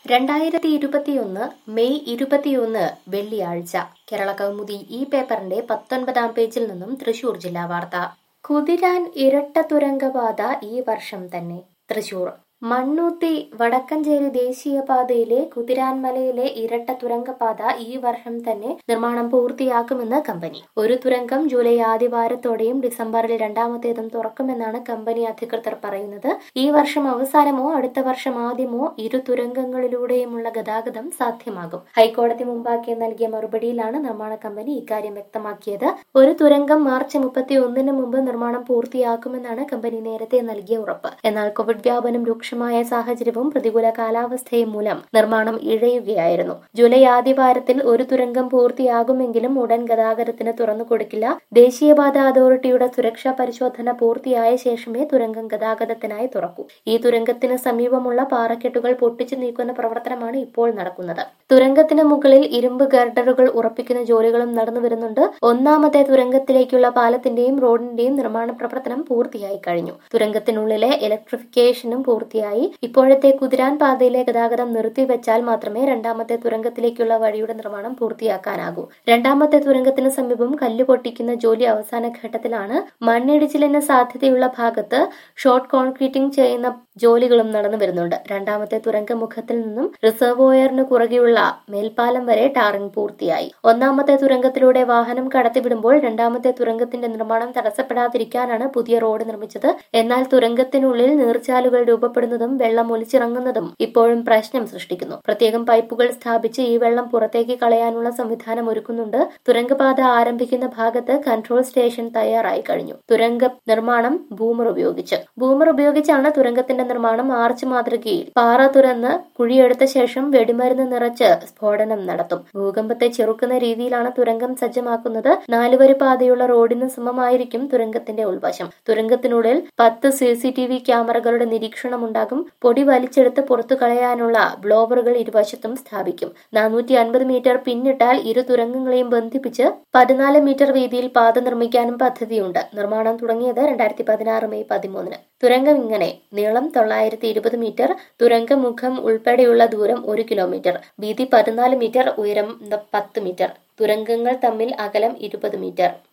രണ്ടായിരത്തി ഇരുപത്തിയൊന്ന് മെയ് ഇരുപത്തിയൊന്ന് വെള്ളിയാഴ്ച കേരള കൗമുദി ഈ പേപ്പറിന്റെ പത്തൊൻപതാം പേജിൽ നിന്നും തൃശൂർ ജില്ലാ വാർത്ത കുതിരാൻ ഇരട്ട തുരങ്കപാത ഈ വർഷം തന്നെ തൃശൂർ മണ്ണൂത്തി വടക്കഞ്ചേരി ദേശീയപാതയിലെ കുതിരാൻമലയിലെ ഇരട്ട തുരങ്കപാത ഈ വർഷം തന്നെ നിർമ്മാണം പൂർത്തിയാക്കുമെന്ന് കമ്പനി ഒരു തുരങ്കം ജൂലൈ ആദ്യവാരത്തോടെയും ഡിസംബറിൽ രണ്ടാമത്തേതും തുറക്കുമെന്നാണ് കമ്പനി അധികൃതർ പറയുന്നത് ഈ വർഷം അവസാനമോ അടുത്ത വർഷം ആദ്യമോ ഇരു തുരങ്കങ്ങളിലൂടെയുമുള്ള ഗതാഗതം സാധ്യമാകും ഹൈക്കോടതി മുമ്പാക്കി നൽകിയ മറുപടിയിലാണ് നിർമ്മാണ കമ്പനി ഇക്കാര്യം വ്യക്തമാക്കിയത് ഒരു തുരങ്കം മാർച്ച് മുപ്പത്തി ഒന്നിന് മുമ്പ് നിർമ്മാണം പൂർത്തിയാക്കുമെന്നാണ് കമ്പനി നേരത്തെ നൽകിയ ഉറപ്പ് എന്നാൽ കോവിഡ് വ്യാപനം രൂക്ഷമായ സാഹചര്യവും പ്രതികൂല കാലാവസ്ഥയും മൂലം നിർമ്മാണം ഇഴയുകയായിരുന്നു ജൂലൈ ആദ്യവാരത്തിൽ ഒരു തുരങ്കം പൂർത്തിയാകുമെങ്കിലും ഉടൻ ഗതാഗതത്തിന് തുറന്നു കൊടുക്കില്ല ദേശീയപാത അതോറിറ്റിയുടെ സുരക്ഷാ പരിശോധന പൂർത്തിയായ ശേഷമേ തുരങ്കം ഗതാഗതത്തിനായി തുറക്കൂ ഈ തുരങ്കത്തിന് സമീപമുള്ള പാറക്കെട്ടുകൾ പൊട്ടിച്ചു നീക്കുന്ന പ്രവർത്തനമാണ് ഇപ്പോൾ നടക്കുന്നത് തുരങ്കത്തിന് മുകളിൽ ഇരുമ്പ് ഗർഡറുകൾ ഉറപ്പിക്കുന്ന ജോലികളും നടന്നു വരുന്നുണ്ട് ഒന്നാമത്തെ തുരങ്കത്തിലേക്കുള്ള പാലത്തിന്റെയും റോഡിന്റെയും നിർമ്മാണ പ്രവർത്തനം പൂർത്തിയായി കഴിഞ്ഞു തുരങ്കത്തിനുള്ളിലെ ഇലക്ട്രിഫിക്കേഷനും പൂർത്തിയായി ഇപ്പോഴത്തെ കുതിരാൻ പാതയിലെ ഗതാഗതം നിർത്തിവെച്ചാൽ മാത്രമേ രണ്ടാമത്തെ തുരങ്കത്തിലേക്കുള്ള വഴിയുടെ നിർമ്മാണം പൂർത്തിയാക്കാനാകൂ രണ്ടാമത്തെ തുരങ്കത്തിന് സമീപം കല്ല് പൊട്ടിക്കുന്ന ജോലി അവസാന ഘട്ടത്തിലാണ് മണ്ണിടിച്ചിലിന് സാധ്യതയുള്ള ഭാഗത്ത് ഷോർട്ട് കോൺക്രീറ്റിംഗ് ചെയ്യുന്ന ജോലികളും നടന്നു വരുന്നുണ്ട് രണ്ടാമത്തെ തുരങ്കമുഖത്തിൽ നിന്നും റിസർവോയറിന് കുറുകെയുള്ള മേൽപ്പാലം വരെ ടാറിംഗ് പൂർത്തിയായി ഒന്നാമത്തെ തുരങ്കത്തിലൂടെ വാഹനം കടത്തിവിടുമ്പോൾ രണ്ടാമത്തെ തുരങ്കത്തിന്റെ നിർമ്മാണം തടസ്സപ്പെടാതിരിക്കാനാണ് പുതിയ റോഡ് നിർമ്മിച്ചത് എന്നാൽ തുരങ്കത്തിനുള്ളിൽ നീർച്ചാലുകൾ രൂപപ്പെടുന്നതും വെള്ളം ഒലിച്ചിറങ്ങുന്നതും ഇപ്പോഴും പ്രശ്നം സൃഷ്ടിക്കുന്നു പ്രത്യേകം പൈപ്പുകൾ സ്ഥാപിച്ച് ഈ വെള്ളം പുറത്തേക്ക് കളയാനുള്ള സംവിധാനം ഒരുക്കുന്നുണ്ട് തുരങ്കപാത ആരംഭിക്കുന്ന ഭാഗത്ത് കൺട്രോൾ സ്റ്റേഷൻ തയ്യാറായി കഴിഞ്ഞു തുരങ്ക നിർമ്മാണം ബൂമർ ഉപയോഗിച്ച് ബൂമർ ഉപയോഗിച്ചാണ് തുരങ്കത്തിന്റെ നിർമ്മാണം ആർച്ച് മാതൃകയിൽ പാറ തുറന്ന് കുഴിയെടുത്ത ശേഷം വെടിമരുന്ന് നിറച്ച് സ്ഫോടനം നടത്തും ഭൂകമ്പത്തെ ചെറുക്കുന്ന രീതിയിലാണ് തുരങ്കം സജ്ജമാക്കുന്നത് നാലുവരി പാതയുള്ള റോഡിന് സമമായിരിക്കും തുരങ്കത്തിന്റെ ഉൾവശം തുരങ്കത്തിനുള്ളിൽ പത്ത് സി സി ടി വി ക്യാമറകളുടെ നിരീക്ഷണമുണ്ടാകും പൊടി വലിച്ചെടുത്ത് പുറത്തു കളയാനുള്ള ബ്ലോവറുകൾ ഇരുവശത്തും സ്ഥാപിക്കും നാനൂറ്റി അൻപത് മീറ്റർ പിന്നിട്ടാൽ ഇരു തുരങ്കങ്ങളെയും ബന്ധിപ്പിച്ച് പതിനാല് മീറ്റർ വീതിയിൽ പാത നിർമ്മിക്കാനും പദ്ധതിയുണ്ട് നിർമ്മാണം തുടങ്ങിയത് രണ്ടായിരത്തി പതിനാറ് മെയ് പതിമൂന്നിന് തുരങ്കം ഇങ്ങനെ നീളം തൊള്ളായിരത്തി ഇരുപത് മീറ്റർ തുരങ്കമുഖം ഉൾപ്പെടെയുള്ള ദൂരം ഒരു കിലോമീറ്റർ വീതി പതിനാല് മീറ്റർ ഉയരം പത്ത് മീറ്റർ തുരങ്കങ്ങൾ തമ്മിൽ അകലം ഇരുപത് മീറ്റർ